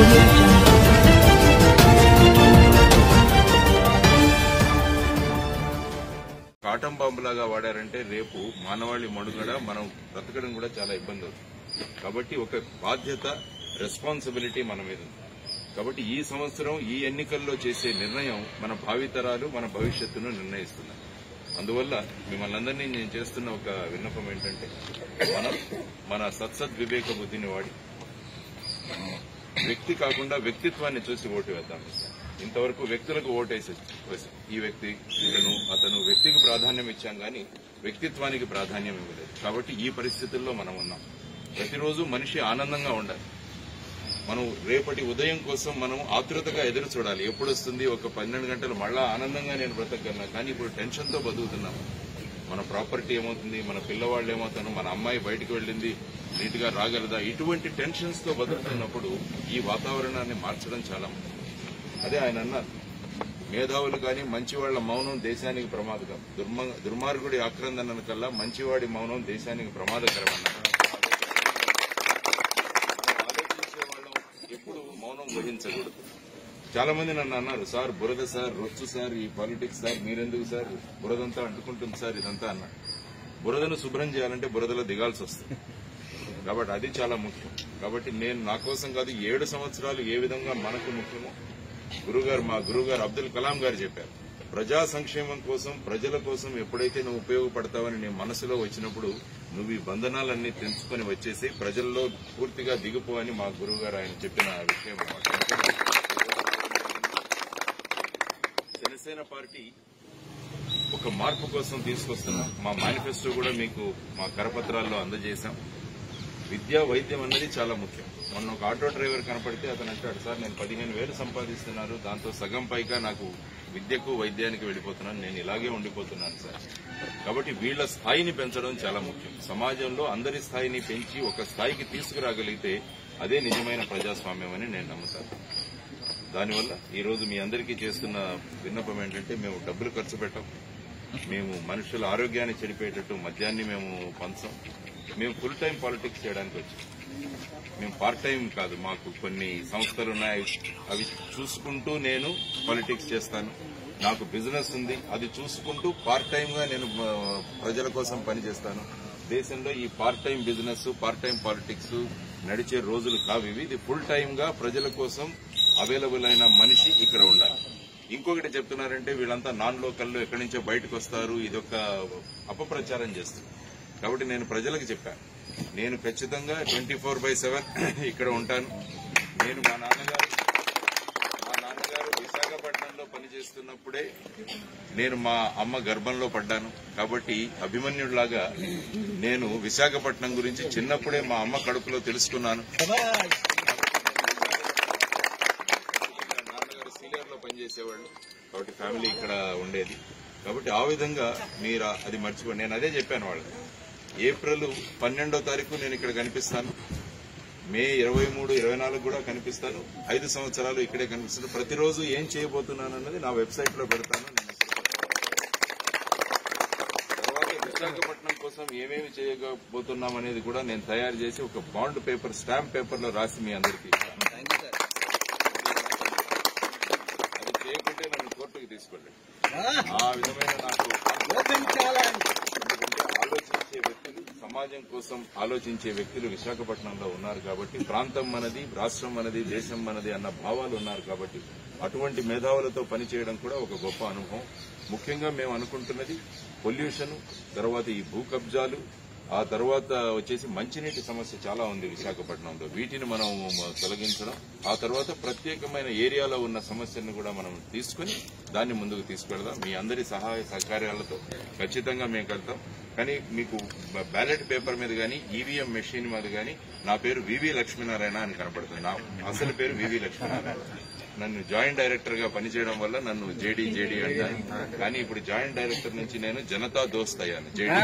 audio jungle. కాటం బాంబులాగా వాడారంటే రేపు మానవాళి మనుగడ మనం బ్రతకడం కూడా చాలా ఇబ్బంది అవుతుంది కాబట్టి ఒక బాధ్యత రెస్పాన్సిబిలిటీ మన మీద ఉంది కాబట్టి ఈ సంవత్సరం ఈ ఎన్నికల్లో చేసే నిర్ణయం మన భావితరాలు మన భవిష్యత్తును నిర్ణయిస్తున్నాయి అందువల్ల మిమ్మల్ని అందరినీ నేను చేస్తున్న ఒక విన్నపం ఏంటంటే మనం మన సత్సద్ వివేక బుద్ధిని వాడి వ్యక్తి కాకుండా వ్యక్తిత్వాన్ని చూసి ఓటు వేద్దాం ఇంతవరకు వ్యక్తులకు ఓటేసి వేసాం. ఈ వ్యక్తి ఇతను అతను వ్యక్తికి ప్రాధాన్యం ఇచ్చాం కానీ వ్యక్తిత్వానికి ప్రాధాన్యం ఇవ్వలేదు కాబట్టి ఈ పరిస్థితుల్లో మనం ఉన్నాం ప్రతిరోజు మనిషి ఆనందంగా ఉండాలి మనం రేపటి ఉదయం కోసం మనం ఆతృతగా ఎదురు చూడాలి ఎప్పుడు వస్తుంది ఒక పన్నెండు గంటలు మళ్ళా ఆనందంగా నేను బ్రతకగలను కానీ ఇప్పుడు టెన్షన్ తో బతుకుతున్నాం మన ప్రాపర్టీ ఏమవుతుంది మన పిల్లవాళ్ళు ఏమవుతాను మన అమ్మాయి బయటికి వెళ్ళింది నీట్ గా రాగలదా ఇటువంటి టెన్షన్స్ తో బతుకుతున్నప్పుడు ఈ వాతావరణాన్ని మార్చడం చాలా ముఖ్యం. అదే ఆయన అన్నారు మేధావులు కానీ మంచివాళ్ల మౌనం దేశానికి ప్రమాదకరం దుర్మ దుర్మార్గుడి ఆక్రందన కల్లా మంచివాడి మౌనం దేశానికి ప్రమాదకరం అన్నారు ఆలోచించే వాళ్ళం ఎప్పుడు మౌనం వహించకూడదు చాలా మంది నన్ను అన్నారు సార్ బురద సార్ రొచ్చు సార్ ఈ పాలిటిక్స్ సార్ మీరెందుకు సార్ బురదంతా అంటుకుంటుంది సార్ ఇదంతా అన్నారు బురదను శుభ్రం చేయాలంటే బురదలో దిగాల్సి వస్తుంది కాబట్టి అది చాలా ముఖ్యం కాబట్టి నేను నా కోసం కాదు ఏడు సంవత్సరాలు ఏ విధంగా మనకు ముఖ్యమో గురుగారు మా గురుగారు అబ్దుల్ కలాం గారు చెప్పారు ప్రజా సంక్షేమం కోసం ప్రజల కోసం ఎప్పుడైతే నువ్వు ఉపయోగపడతావని నీ మనసులో వచ్చినప్పుడు నువ్వు ఈ బంధనాలన్నీ తెంచుకొని వచ్చేసి ప్రజల్లో పూర్తిగా దిగిపో అని మా గురుగారు ఆయన చెప్పిన విషయం అన్నమాట. జనసేన పార్టీ ఒక మార్పు కోసం తీసుకొస్తున్నాం మా మేనిఫెస్టో కూడా మీకు మా కరపత్రాల్లో అందజేశాం విద్యా వైద్యం అన్నది చాలా ముఖ్యం మొన్న ఒక ఆటో డ్రైవర్ కనపడితే అతను అంటాడు సార్ నేను పదిహేను వేలు సంపాదిస్తున్నారు దాంతో సగం పైగా నాకు విద్యకు వైద్యానికి వెళ్ళిపోతున్నాను నేను ఇలాగే ఉండిపోతున్నాను సార్ కాబట్టి వీళ్ళ స్థాయిని పెంచడం చాలా ముఖ్యం సమాజంలో అందరి స్థాయిని పెంచి ఒక స్థాయికి తీసుకురాగలిగితే అదే నిజమైన ప్రజాస్వామ్యం అని నేను నమ్ముతాను దానివల్ల ఈ రోజు మీ అందరికీ చేస్తున్న విన్నపం ఏంటంటే మేము డబ్బులు ఖర్చు పెట్టాం మేము మనుషుల ఆరోగ్యాన్ని చెడిపోయేటట్టు మద్యాన్ని మేము పంచాం మేము ఫుల్ టైం పాలిటిక్స్ చేయడానికి వచ్చాం మేము పార్ట్ టైం కాదు మాకు కొన్ని సంస్థలు ఉన్నాయి అవి చూసుకుంటూ నేను పాలిటిక్స్ చేస్తాను నాకు బిజినెస్ ఉంది అది చూసుకుంటూ పార్ట్ టైం గా నేను ఆ, ప్రజల కోసం పనిచేస్తాను దేశంలో ఈ part time business part time politics నడిచే రోజులు కావు ఇవి ఇది ఫుల్ టైం గా ప్రజల కోసం అవైలబుల్ అయిన మనిషి ఇక్కడ ఉండాలి ఇంకొకటి చెప్తున్నారంటే వీళ్ళంతా నాన్ లోకల్లో ఎక్కడి నుంచో బయటకు వస్తారు ఇదొక అపప్రచారం చేస్తారు కాబట్టి నేను ప్రజలకు చెప్పాను నేను ఖచ్చితంగా ట్వంటీ ఫోర్ బై సెవెన్ ఇక్కడ ఉంటాను నేను మా నాన్నగారు మా నాన్నగారు విశాఖపట్నంలో పనిచేస్తున్నప్పుడే నేను మా అమ్మ గర్భంలో పడ్డాను కాబట్టి అభిమన్యుడిలాగా నేను విశాఖపట్నం గురించి చిన్నప్పుడే మా అమ్మ కడుపులో తెలుసుకున్నాను నాన్నగారు సీనియర్ లో పనిచేసేవాళ్ళు కాబట్టి ఫ్యామిలీ ఇక్కడ ఉండేది కాబట్టి ఆ విధంగా మీరు అది మర్చిపోండి నేను అదే చెప్పాను వాళ్ళకి ఏప్రిల్ పన్నెండో తారీఖు నేను ఇక్కడ కనిపిస్తాను మే ఇరవై మూడు ఇరవై నాలుగు కూడా కనిపిస్తాను ఐదు సంవత్సరాలు ఇక్కడే కనిపిస్తాను ప్రతిరోజు ఏం చేయబోతున్నాను అన్నది నా వెబ్సైట్ లో పెడతాను నేను తర్వాత విశాఖపట్నం కోసం ఏమేమి చేయబోతున్నాం అనేది కూడా నేను తయారు చేసి ఒక బాండ్ పేపర్ స్టాంప్ పేపర్ లో రాసి మీ అందరికీ ఇస్తాను. అది చేయకుంటే నన్ను కోర్టుకు తీసుకెళ్ళండి ఆ విధమైన నాకు ఎందుకంటే ఆలోచించే వ్యక్తులు సమాజం కోసం ఆలోచించే వ్యక్తులు విశాఖపట్నంలో ఉన్నారు కాబట్టి ప్రాంతం మనది రాష్ట్రం మనది దేశం మనది అన్న భావాలు ఉన్నారు కాబట్టి అటువంటి మేధావులతో పనిచేయడం కూడా ఒక గొప్ప అనుభవం ముఖ్యంగా మేము అనుకుంటున్నది పొల్యూషన్ తర్వాత ఈ భూ కబ్జాలు ఆ తర్వాత వచ్చేసి మంచినీటి సమస్య చాలా ఉంది విశాఖపట్నంలో వీటిని మనం తొలగించడం ఆ తర్వాత ప్రత్యేకమైన ఏరియాలో ఉన్న సమస్యలను కూడా మనం తీసుకుని దాన్ని ముందుకు తీసుకెళ్దాం మీ అందరి సహాయ సహకార్యాలతో ఖచ్చితంగా మేము కడతాం కానీ మీకు బ్యాలెట్ పేపర్ మీద కానీ ఈవీఎం మెషిన్ మీద కానీ నా పేరు వివి లక్ష్మీనారాయణ అని కనపడుతుంది నా అసలు పేరు వివి లక్ష్మీనారాయణ నన్ను జాయింట్ డైరెక్టర్ గా పనిచేయడం వల్ల నన్ను జేడీ జేడీ అంటారు కానీ ఇప్పుడు జాయింట్ డైరెక్టర్ నుంచి నేను జనతా దోస్త్ అయ్యాను జేడీ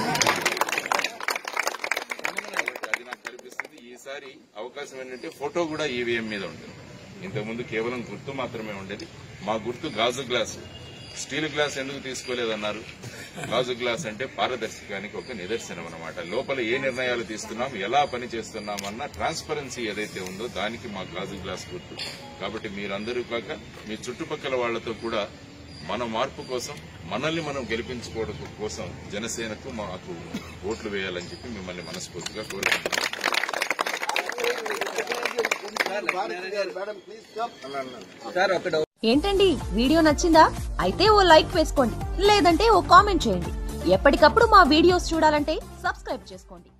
అది నాకు కనిపిస్తుంది ఈసారి అవకాశం ఏంటంటే ఫోటో కూడా ఈవీఎం మీద ఉంటుంది ఇంతకుముందు కేవలం గుర్తు మాత్రమే ఉండేది మా గుర్తు గాజు గ్లాసు స్టీల్ గ్లాస్ ఎందుకు తీసుకోలేదన్నారు గాజు గ్లాస్ అంటే పారదర్శకానికి ఒక నిదర్శనం అన్నమాట లోపల ఏ నిర్ణయాలు తీసుకున్నాం ఎలా పని చేస్తున్నామన్న ట్రాన్స్పరెన్సీ ఏదైతే ఉందో దానికి మా గాజు గ్లాస్ గుర్తు కాబట్టి మీరందరూ కాక మీ చుట్టుపక్కల వాళ్లతో కూడా మన మార్పు కోసం మనల్ని మనం గెలిపించుకోవడం కోసం జనసేనకు మాకు ఓట్లు వేయాలని చెప్పి మిమ్మల్ని మనస్ఫూర్తిగా కోరుకుంటున్నాను ఏంటండి వీడియో నచ్చిందా అయితే ఓ లైక్ వేసుకోండి లేదంటే ఓ కామెంట్ చేయండి ఎప్పటికప్పుడు మా వీడియోస్ చూడాలంటే సబ్స్క్రైబ్ చేసుకోండి